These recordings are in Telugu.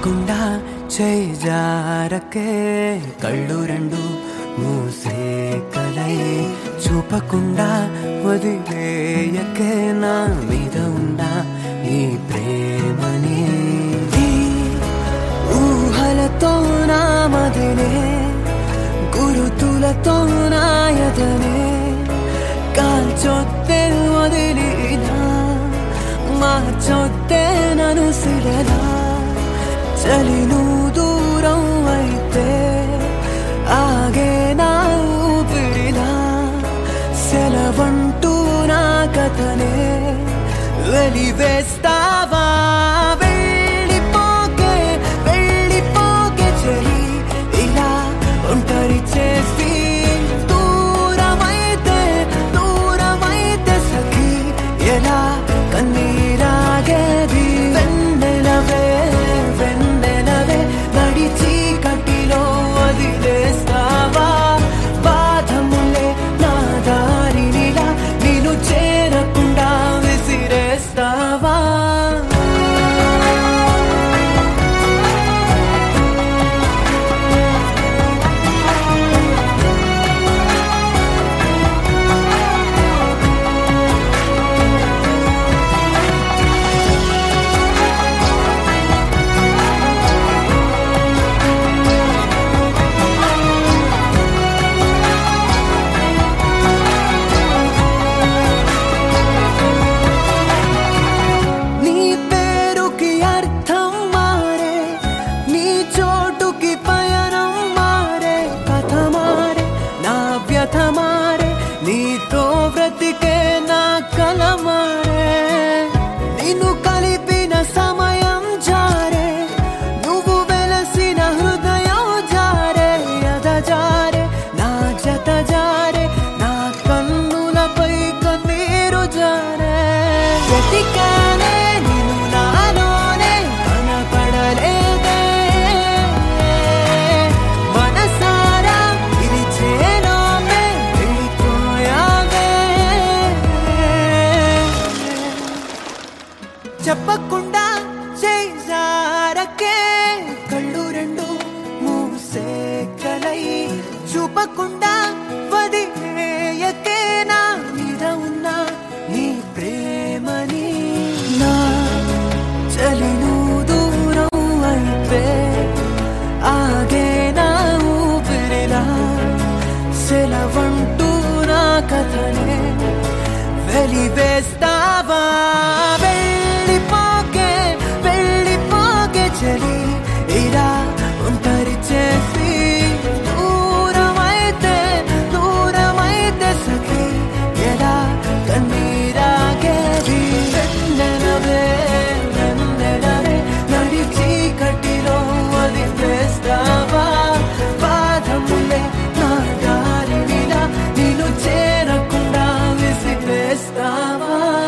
చెప్పకుండా చేజారకే కళ్ళు రెండు మూసే కలై చూపకుండా వదిలేయకే నా మీద ఉండా ఈ ప్రేమని ఈ ఊహలతో నా మదినే గురుతులతో నాయదనే కాల్చొత్తే వదిలినా మార్చొత్తే నన్ను సిరలా చలి నువ్వు దూరం అయితే ఆగే నా ఊపిరిలా సెలవంటూ నా కథనే వెలివేస్తావా వెళ్ళిపోకే వెళ్ళిపోకే చెలి ఇలా ఒంటరి చేసి దూరమైతే దూరమైతే సఖి ఎలా కన్నీరాగేది వెన్నెలవే వెన్నెలవే నడిచి కట్టిలో వదిలేస్తావా బాధములే నా దారినిలా నేను చేరకుండా విసిరేస్తావా నీ పేరుకి అర్థం మారే నీ చోటుకి పయనం మారే కథ మారే నా వ్యథ మారే నీతో బ్రతికే నా కల మారే నిన్ను కలిపిన సమయం జారే నువ్వు వెలసిన హృదయం జారే యద జారే నా జత జారే నా కన్నులపై కన్నీరు జారే వెతికానే నిన్ను నాలోనే కనపడలేదే మనసారా పిలిచేలోనే వెళ్ళిపోయావే చెప్పకుండా చేజారకే కళ్ళు రెండు మూసే కలై చూపకుండా వదిలేయకే నా మీద ఉన్న నీ ప్రేమని నా చలిను దూరం అయితే ఆగే నా ఊపిరిలా సెలవంటూ నా కథనే వెలివేస్తావా వెళ్ళిపోకే వెళ్ళిపోకే చలి ఇలా ఒంటరి చేసి దూరమైతే దూరమైతే సఖి ఎలా కన్నీరాగేది వెన్నెలవే వెన్నెలవే నడిచి కట్టిలో వదిలేస్తావా బాధములే నా దారినిలా నేను చేరకుండా విసిరేస్తావా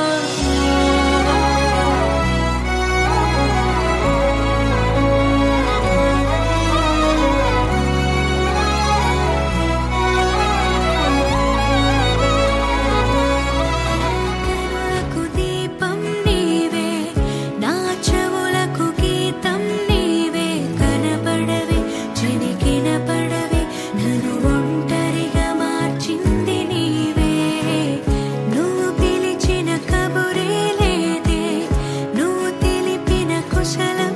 కనులకు దీపం నీవే నా చెవులకు గీతం నీవే కనపడవే చెవికిన పడవే నన్ను ఒంటరిగా మార్చింది నీవే నువ్వు పిలిచిన కబురే లేదే నువ్వు తెలిపిన కుశలం